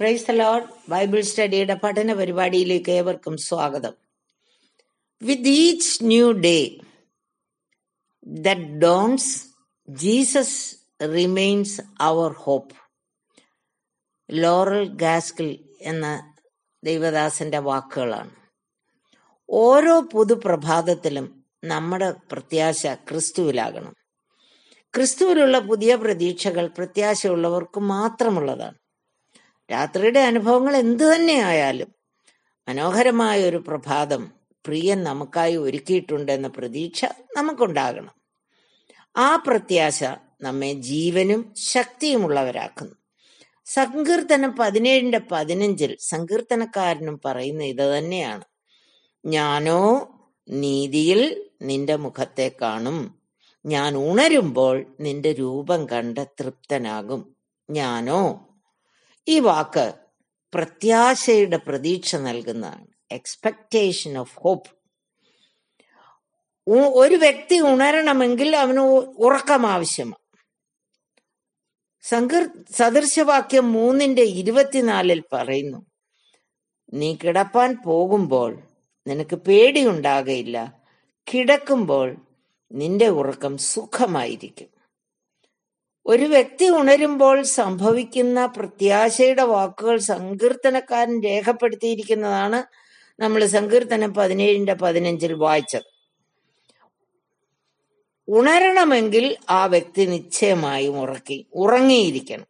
price the lord bible സ്റ്റഡിയുടെ പഠന പരിപാടിയിലേക്ക് ഏവർക്കും സ്വാഗതം with each new day that dawns Jesus remains our hope Laurel Gaskill എന്ന ദൈവദാസന്റെ വാക്കുകളാണ് ഓരോ പുതുപ്രഭാതത്തിലും നമ്മുടെ പ്രത്യാശ ക്രിസ്തുവിലാകണം ക്രിസ്തുവിലുള്ള പുതിയ പ്രതീക്ഷകൾ പ്രത്യാശയുള്ളവർക്ക് മാത്രമുള്ളതാണ് രാത്രിയുടെ അനുഭവങ്ങൾ എന്തു തന്നെയായാലും മനോഹരമായ ഒരു പ്രഭാതം പ്രിയൻ നമുക്കായി ഒരുക്കിയിട്ടുണ്ടെന്ന പ്രതീക്ഷ നമുക്കുണ്ടാകണം ആ പ്രത്യാശ നമ്മെ ജീവനും ശക്തിയുമുള്ളവരാക്കുന്നു സങ്കീർത്തനം പതിനേഴിന്റെ പതിനഞ്ചിൽ സങ്കീർത്തനക്കാരനും പറയുന്ന ഇത് തന്നെയാണ് ഞാനോ നീതിയിൽ നിന്റെ മുഖത്തെ കാണും ഞാൻ ഉണരുമ്പോൾ നിന്റെ രൂപം കണ്ട് തൃപ്തനാകും ഞാനോ ഈ വാക്ക് പ്രത്യാശയുടെ പ്രതീക്ഷ നൽകുന്നതാണ് എക്സ്പെക്ടേഷൻ ഓഫ് ഹോപ്പ് ഒരു വ്യക്തി ഉണരണമെങ്കിൽ അവന് ഉറക്കം ആവശ്യമാണ് സങ്കീർ സദൃശവാക്യം മൂന്നിന്റെ ഇരുപത്തിനാലിൽ പറയുന്നു നീ കിടപ്പാൻ പോകുമ്പോൾ നിനക്ക് പേടിയുണ്ടാകയില്ല കിടക്കുമ്പോൾ നിന്റെ ഉറക്കം സുഖമായിരിക്കും ഒരു വ്യക്തി ഉണരുമ്പോൾ സംഭവിക്കുന്ന പ്രത്യാശയുടെ വാക്കുകൾ സങ്കീർത്തനക്കാരൻ രേഖപ്പെടുത്തിയിരിക്കുന്നതാണ് നമ്മൾ സങ്കീർത്തനം പതിനേഴിന്റെ പതിനഞ്ചിൽ വായിച്ചത് ഉണരണമെങ്കിൽ ആ വ്യക്തി നിശ്ചയമായും ഉറക്കി ഉറങ്ങിയിരിക്കണം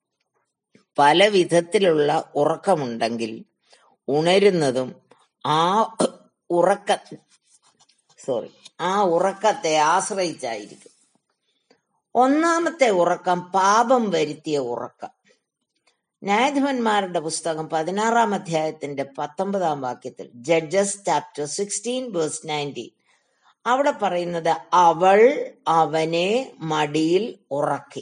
പല വിധത്തിലുള്ള ഉറക്കമുണ്ടെങ്കിൽ ഉണരുന്നതും ആ ഉറക്ക സോറി ആ ഉറക്കത്തെ ആശ്രയിച്ചായിരിക്കും ഒന്നാമത്തെ ഉറക്കം പാപം വരുത്തിയ ഉറക്കം ന്യായാധിപന്മാരുടെ പുസ്തകം പതിനാറാം അധ്യായത്തിന്റെ പത്തൊമ്പതാം വാക്യത്തിൽ Judges chapter sixteen verse nineteen അവിടെ പറയുന്നത് അവൾ അവനെ മടിയിൽ ഉറക്കി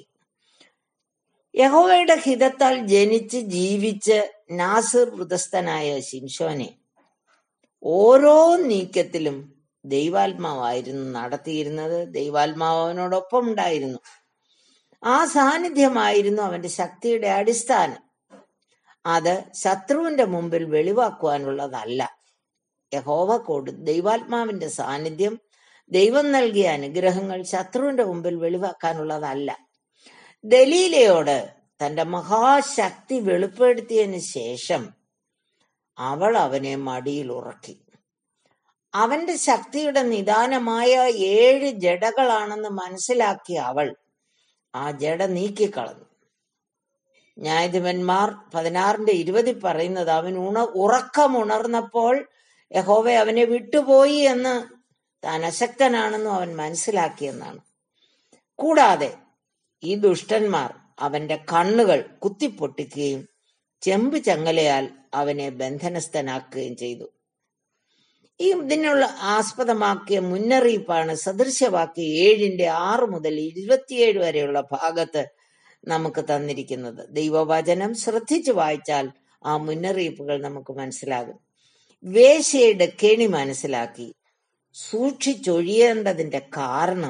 യഹോവയുടെ ഹിതത്താൽ ജനിച്ച് ജീവിച്ച് നാസിർ വൃതസ്ഥനായ ശിംഷോനെ ഓരോ നീക്കത്തിലും ദൈവാത്മാവായിരുന്നു നടത്തിയിരുന്നത് ദൈവാത്മാവ് അവനോടൊപ്പം ഉണ്ടായിരുന്നു ആ സാന്നിധ്യമായിരുന്നു അവന്റെ ശക്തിയുടെ അടിസ്ഥാനം അത് ശത്രുവിന്റെ മുമ്പിൽ വെളിവാക്കുവാനുള്ളതല്ല യഹോവ കൊടു ദൈവാത്മാവിന്റെ സാന്നിധ്യം ദൈവം നൽകിയ അനുഗ്രഹങ്ങൾ ശത്രുവിന്റെ മുമ്പിൽ വെളിവാക്കാനുള്ളതല്ല ദലീലയോട് തന്റെ മഹാശക്തി വെളിപ്പെടുത്തിയതിന് ശേഷം അവൾ അവനെ മടിയിൽ ഉറക്കി അവന്റെ ശക്തിയുടെ നിദാനമായ ഏഴ് ജഡകളാണെന്ന് മനസ്സിലാക്കിയ അവൾ ആ ജഡ നീക്കിക്കളഞ്ഞു ന്യായാധിപന്മാർ പതിനാറിന്റെ ഇരുപതിൽ പറയുന്നത് അവൻ ഉണ ഉറക്കമുണർന്നപ്പോൾ യഹോവ അവനെ വിട്ടുപോയി എന്ന് താൻ അശക്തനാണെന്നും അവൻ മനസ്സിലാക്കിയെന്നാണ് കൂടാതെ ഈ ദുഷ്ടന്മാർ അവന്റെ കണ്ണുകൾ കുത്തിപ്പൊട്ടിക്കുകയും ചെമ്പ് ചങ്ങലയാൽ അവനെ ബന്ധനസ്ഥനാക്കുകയും ചെയ്തു ഈ ഇതിനുള്ള ആസ്പദമാക്കിയ മുന്നറിയിപ്പാണ് സദൃശവാക്യ ഏഴിന്റെ ആറ് മുതൽ ഇരുപത്തിയേഴ് വരെയുള്ള ഭാഗത്ത് നമുക്ക് തന്നിരിക്കുന്നത് ദൈവവചനം ശ്രദ്ധിച്ചു വായിച്ചാൽ ആ മുന്നറിയിപ്പുകൾ നമുക്ക് മനസ്സിലാകും വേശ്യയുടെ കെണി മനസ്സിലാക്കി സൂക്ഷിച്ചൊഴിയേണ്ടതിന്റെ കാരണം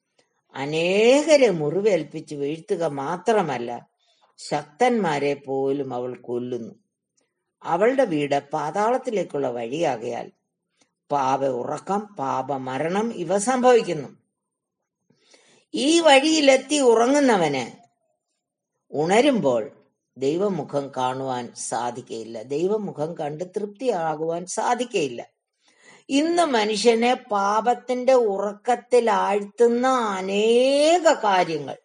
അനേകരെ മുറിവേൽപ്പിച്ച് വീഴ്ത്തുക മാത്രമല്ല ശക്തന്മാരെ പോലും അവൾ കൊല്ലുന്നു അവളുടെ വീട് പാതാളത്തിലേക്കുള്ള വഴിയാകയാൽ പാപ ഉറക്കം പാപ മരണം ഇവ സംഭവിക്കുന്നു ഈ വഴിയിലെത്തി ഉറങ്ങുന്നവന് ഉണരുമ്പോൾ ദൈവമുഖം കാണുവാൻ സാധിക്കയില്ല ദൈവമുഖം കണ്ട് തൃപ്തിയാകുവാൻ സാധിക്കയില്ല ഇന്ന് മനുഷ്യനെ പാപത്തിന്റെ ഉറക്കത്തിൽ ആഴ്ത്തുന്ന അനേക കാര്യങ്ങൾ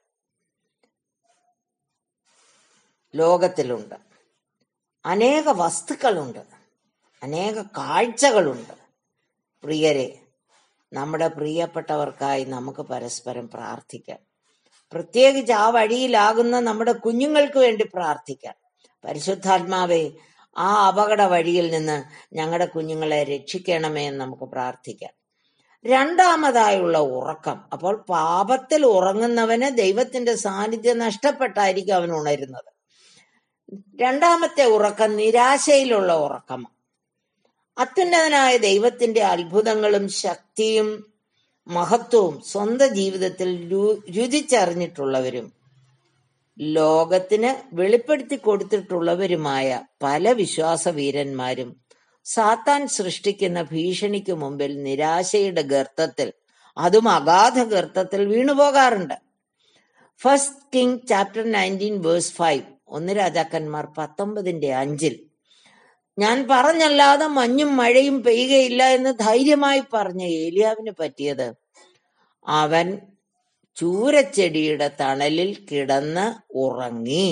ലോകത്തിലുണ്ട് അനേക വസ്തുക്കളുണ്ട് അനേക കാഴ്ചകളുണ്ട് പ്രിയരെ നമ്മുടെ പ്രിയപ്പെട്ടവർക്കായി നമുക്ക് പരസ്പരം പ്രാർത്ഥിക്കാം പ്രത്യേകിച്ച് ആ വഴിയിലാകുന്ന നമ്മുടെ കുഞ്ഞുങ്ങൾക്ക് വേണ്ടി പ്രാർത്ഥിക്കാം പരിശുദ്ധാത്മാവെ ആ അപകട വഴിയിൽ നിന്ന് ഞങ്ങളുടെ കുഞ്ഞുങ്ങളെ രക്ഷിക്കണമേ എന്ന് നമുക്ക് പ്രാർത്ഥിക്കാം രണ്ടാമതായുള്ള ഉറക്കം അപ്പോൾ പാപത്തിൽ ഉറങ്ങുന്നവന് ദൈവത്തിന്റെ സാന്നിധ്യം നഷ്ടപ്പെട്ടായിരിക്കും അവൻ ഉണരുന്നത് രണ്ടാമത്തെ ഉറക്കം നിരാശയിലുള്ള ഉറക്കം അത്യുന്നതനായ ദൈവത്തിന്റെ അത്ഭുതങ്ങളും ശക്തിയും മഹത്വവും സ്വന്തം ജീവിതത്തിൽ രുചിച്ചറിഞ്ഞിട്ടുള്ളവരും ലോകത്തിന് വെളിപ്പെടുത്തി കൊടുത്തിട്ടുള്ളവരുമായ പല വിശ്വാസവീരന്മാരും സാത്താൻ സൃഷ്ടിക്കുന്ന ഭീഷണിക്ക് മുമ്പിൽ നിരാശയുടെ ഗർത്തത്തിൽ അതും അഗാധ ഗർത്തത്തിൽ വീണുപോകാറുണ്ട് first King chapter nineteen verse five ഒന്ന് രാജാക്കന്മാർ പത്തൊമ്പതിന്റെ അഞ്ചിൽ ഞാൻ പറഞ്ഞല്ലാതെ മഞ്ഞും മഴയും പെയ്യുകയില്ല എന്ന് ധൈര്യമായി പറഞ്ഞ ഏലിയാവിന് പറ്റിയത് അവൻ ചൂരച്ചെടിയുടെ തണലിൽ കിടന്ന് ഉറങ്ങി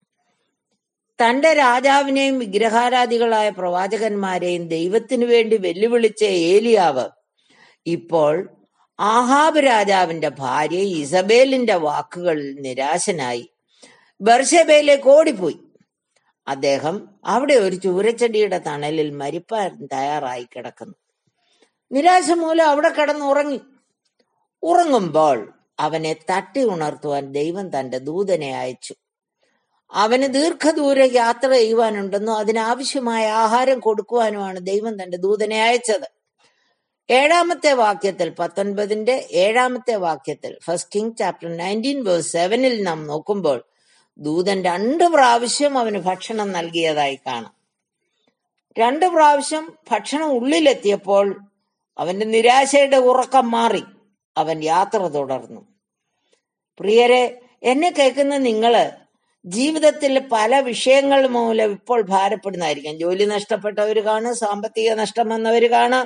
തന്റെ രാജാവിനെയും വിഗ്രഹാരാധികളായ പ്രവാചകന്മാരെയും ദൈവത്തിനു വേണ്ടി വെല്ലുവിളിച്ച ഏലിയാവ് ഇപ്പോൾ ആഹാബ് രാജാവിന്റെ ഭാര്യ ഇസബേലിന്റെ വാക്കുകളിൽ നിരാശനായി ബർഷബയിലേക്ക് ഓടിപ്പോയി അദ്ദേഹം അവിടെ ഒരു ചൂരച്ചെടിയുടെ തണലിൽ മരിപ്പാൻ തയ്യാറായി കിടക്കുന്നു നിരാശ മൂലം അവിടെ കിടന്നുറങ്ങി ഉറങ്ങുമ്പോൾ അവനെ തട്ടി ഉണർത്തുവാൻ ദൈവം തന്റെ ദൂതനെ അയച്ചു അവന് ദീർഘദൂര യാത്ര ചെയ്യുവാനുണ്ടെന്നും അതിനാവശ്യമായ ആഹാരം കൊടുക്കുവാനുമാണ് ദൈവം തന്റെ ദൂതനെ അയച്ചത് ഏഴാമത്തെ വാക്യത്തിൽ പത്തൊൻപതിന്റെ ഏഴാമത്തെ വാക്യത്തിൽ first King chapter nineteen verse സെവനിൽ നാം നോക്കുമ്പോൾ ദൂതൻ രണ്ട് പ്രാവശ്യം അവന് ഭക്ഷണം നൽകിയതായി കാണാം രണ്ട് പ്രാവശ്യം ഭക്ഷണം ഉള്ളിലെത്തിയപ്പോൾ അവന്റെ നിരാശയുടെ ഉറക്കം മാറി അവൻ യാത്ര തുടർന്നു പ്രിയരെ എന്നെ കേൾക്കുന്ന നിങ്ങള് ജീവിതത്തിൽ പല വിഷയങ്ങൾ മൂലം ഇപ്പോൾ ഭാരപ്പെടുന്നതായിരിക്കാം ജോലി നഷ്ടപ്പെട്ടവർ കാണും സാമ്പത്തിക നഷ്ടം വന്നവർ കാണാം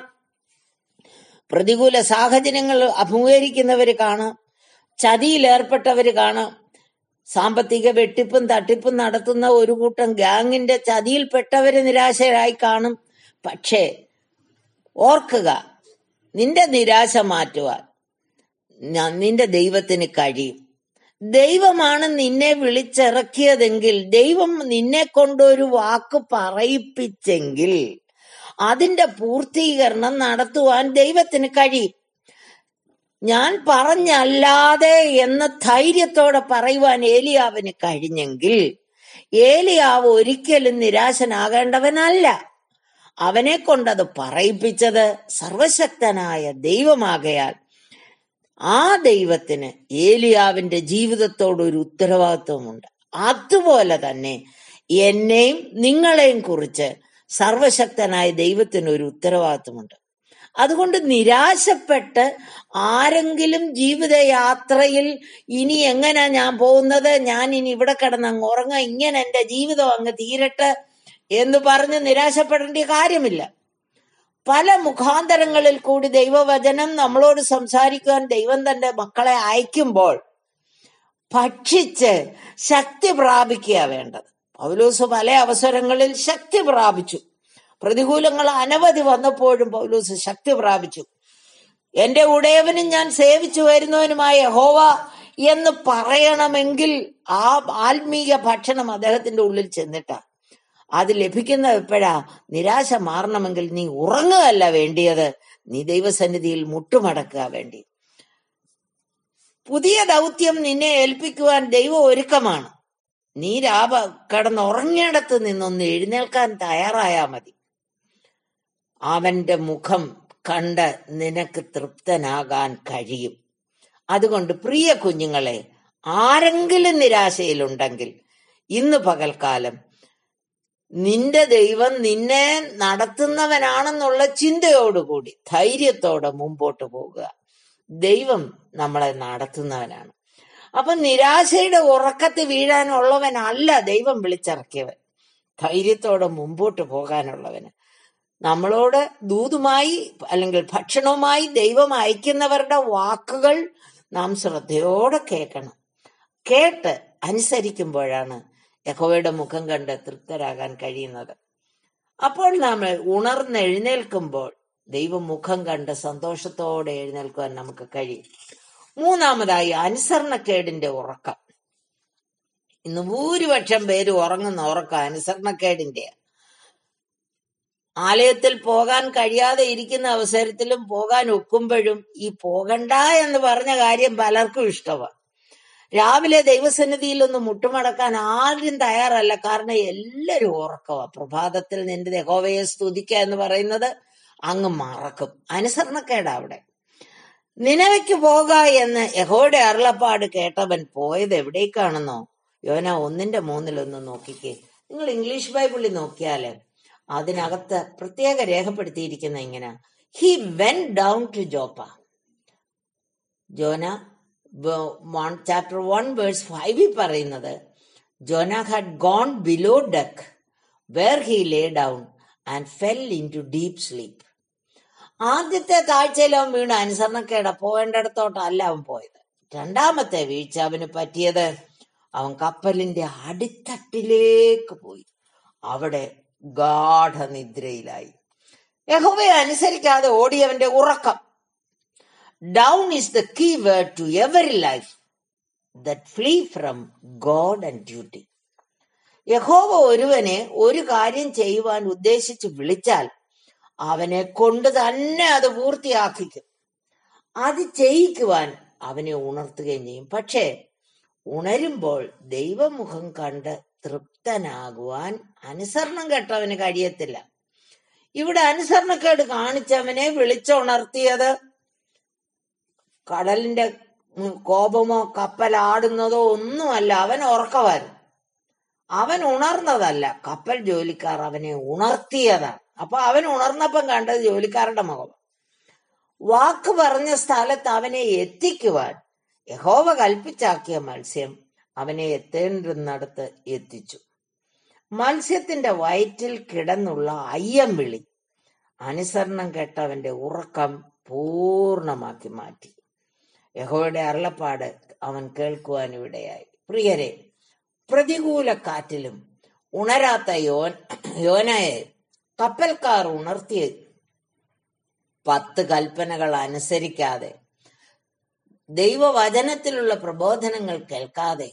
പ്രതികൂല സാഹചര്യങ്ങൾ അഭിമുഖീകരിക്കുന്നവർ കാണാം ചതിയിൽ ഏർപ്പെട്ടവർ കാണാം സാമ്പത്തിക വെട്ടിപ്പും തട്ടിപ്പും നടത്തുന്ന ഒരു കൂട്ടം ഗ്യാങ്ങിന്റെ ചതിയിൽപ്പെട്ടവര് നിരാശരായി കാണും പക്ഷേ ഓർക്കുക നിന്റെ നിരാശ മാറ്റുവാൻ ന- നിന്റെ ദൈവത്തിന് കഴിയും ദൈവമാണ് നിന്നെ വിളിച്ചിറക്കിയതെങ്കിൽ ദൈവം നിന്നെ കൊണ്ടൊരു വാക്ക് പറയിപ്പിച്ചെങ്കിൽ അതിന്റെ പൂർത്തീകരണം നടത്തുവാൻ ദൈവത്തിന് കഴിയും ഞാൻ പറഞ്ഞല്ലാതെ എന്ന് ധൈര്യത്തോടെ പറയുവാൻ ഏലിയാവിന് കഴിഞ്ഞെങ്കിൽ ഏലിയാവ് ഒരിക്കലും നിരാശനാകേണ്ടവനല്ല അവനെ കൊണ്ടത് പറയിപ്പിച്ചത് സർവശക്തനായ ദൈവമാകയാൽ ആ ദൈവത്തിന് ഏലിയാവിന്റെ ജീവിതത്തോട് ഒരു ഉത്തരവാദിത്വമുണ്ട് അതുപോലെ തന്നെ എന്നെയും നിങ്ങളെയും കുറിച്ച് സർവശക്തനായ ദൈവത്തിന് ഒരു ഉത്തരവാദിത്വമുണ്ട് അതുകൊണ്ട് നിരാശപ്പെട്ട് ആരെങ്കിലും ജീവിതയാത്രയിൽ ഇനി എങ്ങനാ ഞാൻ പോകുന്നത് ഞാൻ ഇനി ഇവിടെ കിടന്ന് അങ്ങ് ഉറങ്ങാം ഇങ്ങനെ എന്റെ ജീവിതം അങ്ങ് തീരട്ടെ എന്ന് പറഞ്ഞ് നിരാശപ്പെടേണ്ട കാര്യമില്ല പല മുഖാന്തരങ്ങളിൽ കൂടി ദൈവവചനം നമ്മളോട് സംസാരിക്കുവാൻ ദൈവം തന്റെ മക്കളെ അയക്കുമ്പോൾ ഭക്ഷിച്ച് ശക്തി പ്രാപിക്കുക വേണ്ടത് പൗലൂസ് പല അവസരങ്ങളിൽ ശക്തി പ്രാപിച്ചു പ്രതികൂലങ്ങൾ അനവധി വന്നപ്പോഴും പൗലൂസ് ശക്തി പ്രാപിച്ചു എന്റെ ഉടയവനും ഞാൻ സേവിച്ചു വരുന്നവനുമായ യഹോവ എന്ന് പറയണമെങ്കിൽ ആ ആത്മീയ ഭക്ഷണം അദ്ദേഹത്തിന്റെ ഉള്ളിൽ ചെന്നിട്ടാ അത് ലഭിക്കുന്ന എപ്പോഴാ നിരാശ മാറണമെങ്കിൽ നീ ഉറങ്ങുകയല്ല വേണ്ടിയത് നീ ദൈവസന്നിധിയിൽ മുട്ടുമടക്കുക വേണ്ടി പുതിയ ദൗത്യം നിന്നെ ഏൽപ്പിക്കുവാൻ ദൈവം ഒരുക്കമാണ് നീ രാപ കിടന്നുറങ്ങിയിടത്ത് നിന്നൊന്ന് എഴുന്നേൽക്കാൻ തയ്യാറായാ മതി അവന്റെ മുഖം കണ്ട് നിനക്ക് തൃപ്തനാകാൻ കഴിയും അതുകൊണ്ട് പ്രിയ കുഞ്ഞുങ്ങളെ ആരെങ്കിലും നിരാശയിലുണ്ടെങ്കിൽ ഇന്ന് പകൽക്കാലം നിന്റെ ദൈവം നിന്നെ നടത്തുന്നവനാണെന്നുള്ള ചിന്തയോടുകൂടി ധൈര്യത്തോടെ മുമ്പോട്ട് പോകുക ദൈവം നമ്മളെ നടത്തുന്നവനാണ് അപ്പൊ നിരാശയുടെ ഉറക്കത്ത് വീഴാനുള്ളവനല്ല ദൈവം വിളിച്ചിറക്കിയവൻ ധൈര്യത്തോടെ മുമ്പോട്ട് പോകാനുള്ളവന് നമ്മളോട് ദൂതുമായി അല്ലെങ്കിൽ ഭക്ഷണവുമായി ദൈവം അയക്കുന്നവരുടെ വാക്കുകൾ നാം ശ്രദ്ധയോടെ കേൾക്കണം കേട്ട് അനുസരിക്കുമ്പോഴാണ് യഹോവയുടെ മുഖം കണ്ട് തൃപ്തരാകാൻ കഴിയുന്നത് അപ്പോൾ നാം ഉണർന്നെഴുന്നേൽക്കുമ്പോൾ ദൈവം മുഖം കണ്ട് സന്തോഷത്തോടെ എഴുന്നേൽക്കുവാൻ നമുക്ക് കഴിയും മൂന്നാമതായി അനുസരണക്കേടിന്റെ ഉറക്കം ഇന്ന് ഭൂരിപക്ഷം പേര് ഉറങ്ങുന്ന ഉറക്കം അനുസരണക്കേടിന്റെ ആലയത്തിൽ പോകാൻ കഴിയാതെ ഇരിക്കുന്ന അവസരത്തിലും പോകാൻ ഒക്കുമ്പോഴും ഈ പോകണ്ട എന്ന് പറഞ്ഞ കാര്യം പലർക്കും ഇഷ്ടമാണ് രാവിലെ ദൈവസന്നിധിയിൽ ഒന്ന് മുട്ടുമടക്കാൻ ആരും തയ്യാറല്ല കാരണം എല്ലാവരും ഉറക്കവാ പ്രഭാതത്തിൽ നിന്റെ യഹോവയെ സ്തുതിക്കുക എന്ന് പറയുന്നത് അങ്ങ് മറക്കും അനുസരണക്കേടാ അവിടെ നിലവയ്ക്ക് പോക എന്ന് യഹോയുടെ അരുളപ്പാട് കേട്ടവൻ പോയത് എവിടേക്കാണെന്നോ യോന ഒന്നിന്റെ മൂന്നിലൊന്ന് നോക്കിക്കേ നിങ്ങൾ ഇംഗ്ലീഷ് ബൈബിളിൽ നോക്കിയാല് അതിനകത്ത് പ്രത്യേക രേഖപ്പെടുത്തിയിരിക്കുന്ന ഇങ്ങനെ he went down to Joppa Jonah chapter one verse ഫൈവിൽ പറയുന്നത് Jonah had gone below deck where he lay down and fell into deep sleep ആദ്യത്തെ താഴ്ചയിൽ അവൻ വീണ് അനുസരണക്കേട പോകേണ്ടിടത്തോട്ടല്ല അവൻ പോയത് രണ്ടാമത്തെ വീഴ്ച അവന് പറ്റിയത് അവൻ കപ്പലിന്റെ അടിത്തട്ടിലേക്ക് പോയി അവിടെ ഗാഠനിദ്രയിലായി യഹോവയെ അനുസരിക്കാതെ ഓടിയവന്റെ ഉറക്കം down is the key word to every life that flee from God and duty യഹോവ ഒരുവനെ ഒരു കാര്യം ചെയ്യുവാൻ ഉദ്ദേശിച്ച് വിളിച്ചാൽ അവനെ കൊണ്ട് തന്നെ അത് പൂർത്തിയാക്കിക്കും അത് ചെയ്യിക്കുവാൻ അവനെ ഉണർത്തുകയും ചെയ്യും പക്ഷേ ഉണരുമ്പോൾ ദൈവമുഖം കണ്ട് തൃപ്തനാകുവാൻ അനുസരണം കെട്ടവന് കഴിയത്തില്ല ഇവിടെ അനുസരണക്കേട് കാണിച്ചവനെ വിളിച്ചുണർത്തിയത് കടലിന്റെ ഉം, കോപമോ കപ്പലാടുന്നതോ ഒന്നുമല്ല അവൻ ഉറക്കമായിരുന്നു അവൻ ഉണർന്നതല്ല കപ്പൽ ജോലിക്കാർ അവനെ ഉണർത്തിയതാണ് അപ്പൊ അവൻ ഉണർന്നപ്പം കണ്ടത് ജോലിക്കാരുടെ മുഖം വാക്ക് പറഞ്ഞ സ്ഥലത്ത് അവനെ എത്തിക്കുവാൻ യഹോവ കൽപ്പിച്ചാക്കിയ മത്സ്യം അവനെ എത്തേണ്ടുന്നിടത്ത് എത്തിച്ചു മത്സ്യത്തിന്റെ വയറ്റിൽ കിടന്നുള്ള അയ്യം വിളി അനുസരണം കേട്ടവന്റെ ഉറക്കം പൂർണ്ണമാക്കി മാറ്റി യഹോയുടെ അരുളപ്പാട് അവൻ കേൾക്കുവാൻ ഇവിടെയായി പ്രിയരെ പ്രതികൂല കാറ്റിലും ഉണരാത്ത യോൻ യോനയെ കപ്പൽക്കാർ ഉണർത്തി പത്ത് കൽപ്പനകൾ അനുസരിക്കാതെ ദൈവവചനത്തിലുള്ള പ്രബോധനങ്ങൾ കേൾക്കാതെ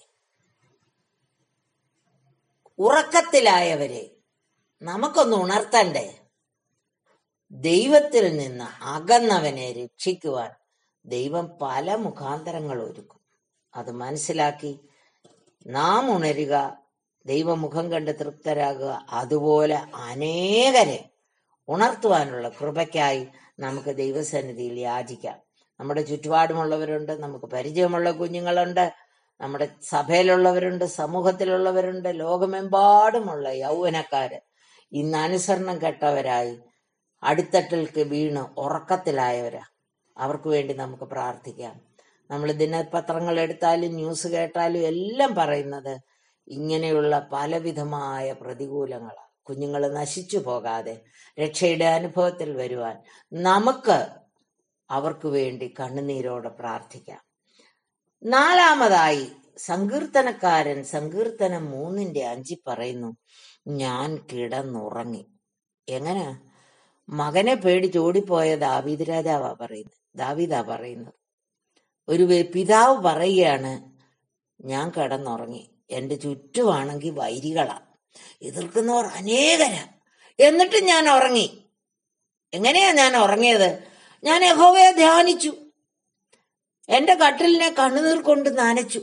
ഉറക്കത്തിലായവരെ നമുക്കൊന്ന് ഉണർത്തണ്ടേ ദൈവത്തിൽ നിന്ന് അകന്നവനെ രക്ഷിക്കുവാൻ ദൈവം പല മുഖാന്തരങ്ങൾ ഒരുക്കും അത് മനസ്സിലാക്കി നാം ഉണരുക ദൈവമുഖം കണ്ട് തൃപ്തരാകുക അതുപോലെ അനേകരെ ഉണർത്തുവാനുള്ള കൃപയ്ക്കായി നമുക്ക് ദൈവസന്നിധിയിൽ യാചിക്കാം നമ്മുടെ ചുറ്റുപാടുമുള്ളവരുണ്ട് നമുക്ക് പരിചയമുള്ള കുഞ്ഞുങ്ങളുണ്ട് നമ്മുടെ സഭയിലുള്ളവരുണ്ട് സമൂഹത്തിലുള്ളവരുണ്ട് ലോകമെമ്പാടുമുള്ള യൗവനക്കാര് ഇന്ന് അനുസരണം കെട്ടവരായി അടിത്തട്ടിൽക്ക് വീണ് ഉറക്കത്തിലായവരാ അവർക്ക് വേണ്ടി നമുക്ക് പ്രാർത്ഥിക്കാം നമ്മൾ ദിനപത്രങ്ങൾ എടുത്താലും ന്യൂസ് കേട്ടാലും എല്ലാം പറയുന്നത് ഇങ്ങനെയുള്ള പലവിധമായ പ്രതികൂലങ്ങളാണ് കുഞ്ഞുങ്ങൾ നശിച്ചു പോകാതെ രക്ഷയുടെ അനുഭവത്തിൽ വരുവാൻ നമുക്ക് അവർക്ക് വേണ്ടി കണ്ണുനീരോടെ പ്രാർത്ഥിക്കാം നാലാമതായി സങ്കീർത്തനക്കാരൻ സങ്കീർത്തനം മൂന്നിന്റെ അഞ്ചി പറയുന്നു ഞാൻ കിടന്നുറങ്ങി എങ്ങനെ മകനെ പേടിച്ച് ഓടിപ്പോയ ദാവീദ് രാജാവാ പറയുന്നത് ദാവീദാ പറയുന്നത് ഒരു വെ- പിതാവ് പറയുകയാണ് ഞാൻ കിടന്നുറങ്ങി എന്റെ ചുറ്റുമാണെങ്കിൽ വൈരികളാ എതിർക്കുന്നവർ അനേകരാ എന്നിട്ട് ഞാൻ ഉറങ്ങി എങ്ങനെയാ ഞാൻ ഉറങ്ങിയത് ഞാൻ യഹോവയെ ധ്യാനിച്ചു എന്റെ കട്ടിലിനെ കണ്ണുനീർ കൊണ്ട് നനച്ചു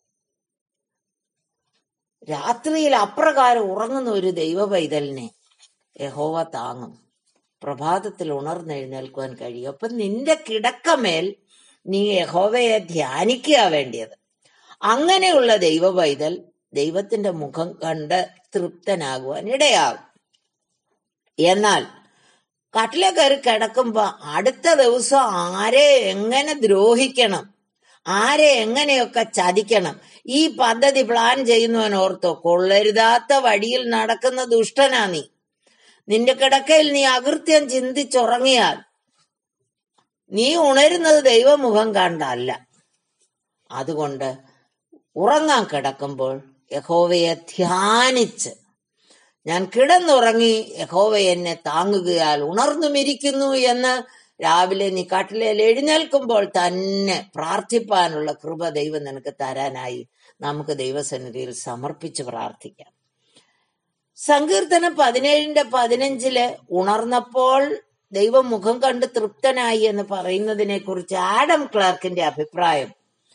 രാത്രിയിൽ അപ്രകാരം ഉറങ്ങുന്ന ഒരു ദൈവ പൈതലിനെ യഹോവ താങ്ങും പ്രഭാതത്തിൽ ഉണർന്നെഴുന്നേൽക്കുവാൻ കഴിയും അപ്പൊ നിന്റെ കിടക്കമേൽ നീ യഹോവയെ ധ്യാനിക്കുക വേണ്ടിയത് അങ്ങനെയുള്ള ദൈവ പൈതൽ ദൈവത്തിന്റെ മുഖം കണ്ട് തൃപ്തനാകുവാൻ ഇടയാകും എന്നാൽ കട്ടിലെ കയറി കിടക്കുമ്പോ അടുത്ത ദിവസം ആരെ എങ്ങനെ ദ്രോഹിക്കണം ആരെ എങ്ങനെയൊക്കെ ചതിക്കണം ഈ പദ്ധതി പ്ലാൻ ചെയ്യുന്നവൻ ഓർത്തോ കൊള്ളരുതാത്ത വഴിയിൽ നടക്കുന്ന ദുഷ്ടനാ നീ നിന്റെ കിടക്കയിൽ നീ അകൃത്യം ചിന്തിച്ചുറങ്ങിയാൽ നീ ഉണരുന്നത് ദൈവമുഖം കണ്ടല്ല അതുകൊണ്ട് ഉറങ്ങാൻ കിടക്കുമ്പോൾ യഹോവയെ ധ്യാനിച്ച് ഞാൻ കിടന്നുറങ്ങി യഹോവ എന്നെ താങ്ങുകയാൽ ഉണർന്നുമിരിക്കുന്നു എന്ന് രാവിലെ നീ കട്ടിലേൽ എഴുന്നേൽക്കുമ്പോൾ തന്നെ പ്രാർത്ഥിപ്പാനുള്ള കൃപ ദൈവം നിനക്ക് തരാനായി നമുക്ക് ദൈവസന്നിധിയിൽ സമർപ്പിച്ച് പ്രാർത്ഥിക്കാം സങ്കീർത്തനം പതിനേഴിന്റെ പതിനഞ്ചില് ഉണർന്നപ്പോൾ ദൈവം മുഖം കണ്ട് തൃപ്തനായി എന്ന് പറയുന്നതിനെ കുറിച്ച് ആഡം ക്ലാർക്കിന്റെ അഭിപ്രായം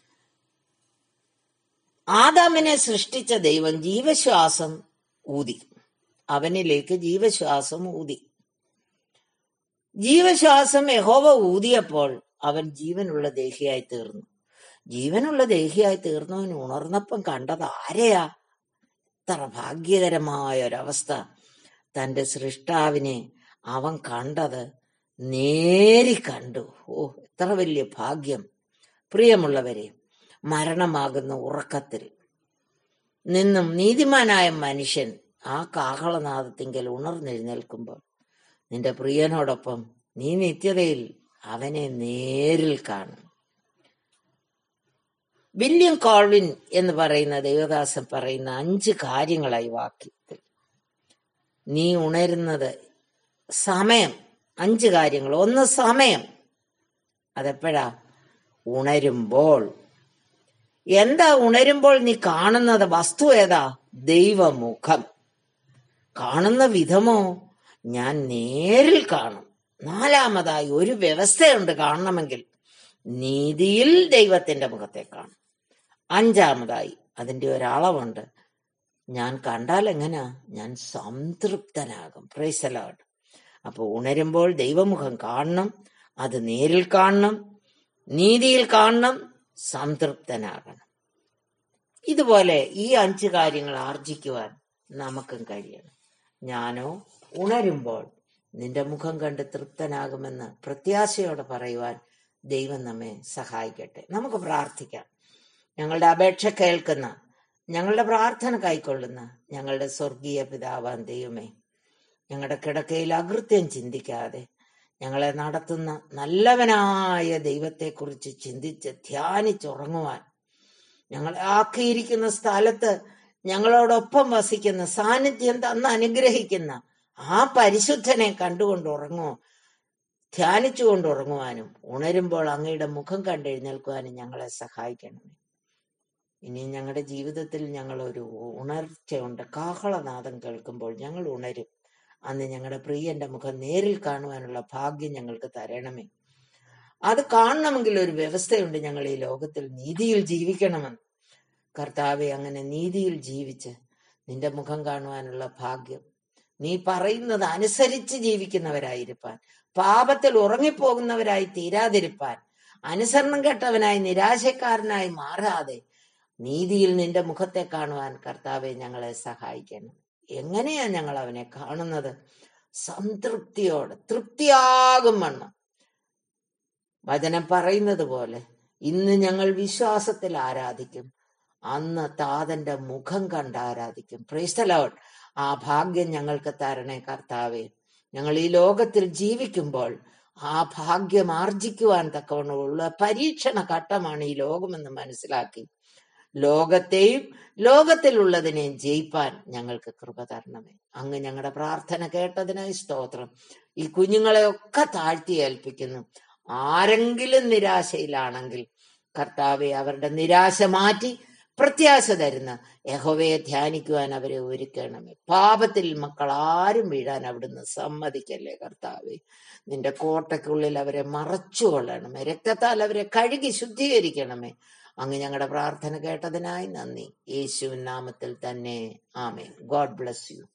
ആദാമിനെ സൃഷ്ടിച്ച ദൈവം ജീവശ്വാസം ഊതി അവനിലേക്ക് ജീവശ്വാസം ഊതി ജീവശ്വാസം യഹോവ ഊതിയപ്പോൾ അവൻ ജീവനുള്ള ദേഹിയായി തീർന്നു ജീവനുള്ള ദേഹിയായി തീർന്നവൻ ഉണർന്നപ്പം കണ്ടത് ആരെയാ എത്ര ഭാഗ്യകരമായ ഒരവസ്ഥ തന്റെ സൃഷ്ടാവിനെ അവൻ കണ്ടത് നേരി കണ്ടു ഓ എത്ര വലിയ ഭാഗ്യം പ്രിയമുള്ളവരെ മരണമാകുന്ന ഉറക്കത്തിൽ നിന്നും നീതിമാനായ മനുഷ്യൻ ആ കാഹളനാദത്തിങ്കൽ ഉണർന്നെഴുന്നേൽക്കുമ്പോൾ നിന്റെ പ്രിയനോടൊപ്പം നീ നിത്യതയിൽ അവനെ നേരിൽ കാണും വില്യം കോൾവിൻ എന്ന് പറയുന്ന ദേവദാസൻ പറയുന്ന അഞ്ച് കാര്യങ്ങളായി വാക്യത്തിൽ നീ ഉണരുന്നത് സമയം അഞ്ച് കാര്യങ്ങൾ ഒന്ന് സമയം അതെപ്പോഴാ ഉണരുമ്പോൾ എന്താ ഉണരുമ്പോൾ നീ കാണുന്നത് വസ്തു ഏതാ ദൈവമുഖം കാണുന്ന വിധമോ ഞാൻ നേരിൽ കാണും നാലാമതായി ഒരു വ്യവസ്ഥയുണ്ട് കാണണമെങ്കിൽ നീതിയിൽ ദൈവത്തിന്റെ മുഖത്തെ കാണും അഞ്ചാമതായി അതിന്റെ ഒരളവുണ്ട് ഞാൻ കണ്ടാൽ എങ്ങനാ ഞാൻ സംതൃപ്തനാകും പ്രൈസലാഡ് അപ്പൊ ഉണരുമ്പോൾ ദൈവമുഖം കാണണം അത് നേരിൽ കാണണം നീതിയിൽ കാണണം സംതൃപ്തനാകണം ഇതുപോലെ ഈ അഞ്ച് കാര്യങ്ങൾ ആർജിക്കുവാൻ നമുക്കും കഴിയണം ഞാനോ ഉണരുമ്പോൾ നിന്റെ മുഖം കണ്ട് തൃപ്തനാകുമെന്ന് പ്രത്യാശയോടെ പറയുവാൻ ദൈവം നമ്മെ സഹായിക്കട്ടെ നമുക്ക് പ്രാർത്ഥിക്കാം ഞങ്ങളുടെ അപേക്ഷ കേൾക്കുന്ന ഞങ്ങളുടെ പ്രാർത്ഥന കൈക്കൊള്ളുന്ന ഞങ്ങളുടെ സ്വർഗീയ പിതാവാൻ ദൈവമേ ഞങ്ങളുടെ കിടക്കയിൽ അകൃത്യം ചിന്തിക്കാതെ ഞങ്ങളെ നടത്തുന്ന നല്ലവനായ ദൈവത്തെക്കുറിച്ച് ചിന്തിച്ച് ധ്യാനിച്ചുറങ്ങുവാൻ ഞങ്ങളെ ആക്കിയിരിക്കുന്ന സ്ഥലത്ത് ഞങ്ങളോടൊപ്പം വസിക്കുന്ന സാന്നിധ്യം തന്ന് അനുഗ്രഹിക്കുന്ന ആ പരിശുദ്ധനെ കണ്ടുകൊണ്ട് ഉറങ്ങുമോ ധ്യാനിച്ചുകൊണ്ട് ഉറങ്ങുവാനും ഉണരുമ്പോൾ അങ്ങയുടെ മുഖം കണ്ടെഴുന്നേൽക്കുവാനും ഞങ്ങളെ സഹായിക്കണമേ ഇനി ഞങ്ങളുടെ ജീവിതത്തിൽ ഞങ്ങൾ ഒരു ഉണർച്ചയുണ്ട് കാഹളനാദം കേൾക്കുമ്പോൾ ഞങ്ങൾ ഉണരും അന്ന് ഞങ്ങളുടെ പ്രിയന്റെ മുഖം നേരിൽ കാണുവാനുള്ള ഭാഗ്യം ഞങ്ങൾക്ക് തരണമേ അത് കാണണമെങ്കിൽ ഒരു വ്യവസ്ഥയുണ്ട് ഞങ്ങൾ ഈ ലോകത്തിൽ നീതിയിൽ ജീവിക്കണമെന്ന് കർത്താവെ അങ്ങനെ നീതിയിൽ ജീവിച്ച് നിന്റെ മുഖം കാണുവാനുള്ള ഭാഗ്യം നീ പറയുന്നത് അനുസരിച്ച് ജീവിക്കുന്നവരായിരിക്കാൻ പാപത്തിൽ ഉറങ്ങിപ്പോകുന്നവരായി തീരാതിരിപ്പാൻ അനുസരണം കെട്ടവനായി നിരാശക്കാരനായി മാറാതെ നീതിയിൽ നിന്റെ മുഖത്തെ കാണുവാൻ കർത്താവെ ഞങ്ങളെ സഹായിക്കണം എങ്ങനെയാ ഞങ്ങൾ അവനെ കാണുന്നത് സംതൃപ്തിയോടെ തൃപ്തിയാകും വണ്ണം വചനം പറയുന്നത് പോലെ ഇന്ന് ഞങ്ങൾ വിശ്വാസത്തിൽ ആരാധിക്കും അന്ന് താതന്റെ മുഖം കണ്ട് ആരാധിക്കും പ്രൈസ്തലോട്ട് ആ ഭാഗ്യം ഞങ്ങൾക്ക് തരണേ കർത്താവെ ഞങ്ങൾ ഈ ലോകത്തിൽ ജീവിക്കുമ്പോൾ ആ ഭാഗ്യം ആർജിക്കുവാൻ തക്കവണ്ണമുള്ള പരീക്ഷണ ഘട്ടമാണ് ഈ ലോകമെന്ന് മനസ്സിലാക്കി ലോകത്തെയും ലോകത്തിലുള്ളതിനെയും ജയിപ്പാൻ ഞങ്ങൾക്ക് കൃപ തരണമേ അങ്ങ് ഞങ്ങളുടെ പ്രാർത്ഥന കേട്ടതിനായി സ്തോത്രം ഈ കുഞ്ഞുങ്ങളെ ഒക്കെ താഴ്ത്തി ഏൽപ്പിക്കുന്നു ആരെങ്കിലും നിരാശയിലാണെങ്കിൽ കർത്താവെ അവരുടെ നിരാശ മാറ്റി പ്രത്യാശ തരുന്ന യഹോവയെ ധ്യാനിക്കുവാൻ അവരെ ഒരുക്കണമേ പാപത്തിൽ മക്കൾ ആരും വീഴാൻ അവിടുന്ന് സമ്മതിക്കല്ലേ കർത്താവെ നിന്റെ കോട്ടയ്ക്കുള്ളിൽ അവരെ മറച്ചു കൊള്ളണമേ രക്തത്താൽ അവരെ കഴുകി ശുദ്ധീകരിക്കണമേ അങ്ങ് ഞങ്ങളുടെ പ്രാർത്ഥന കേട്ടതിനായി നന്ദി യേശുവിൻ നാമത്തിൽ തന്നെ ആമേ ഗോഡ് ബ്ലസ് യു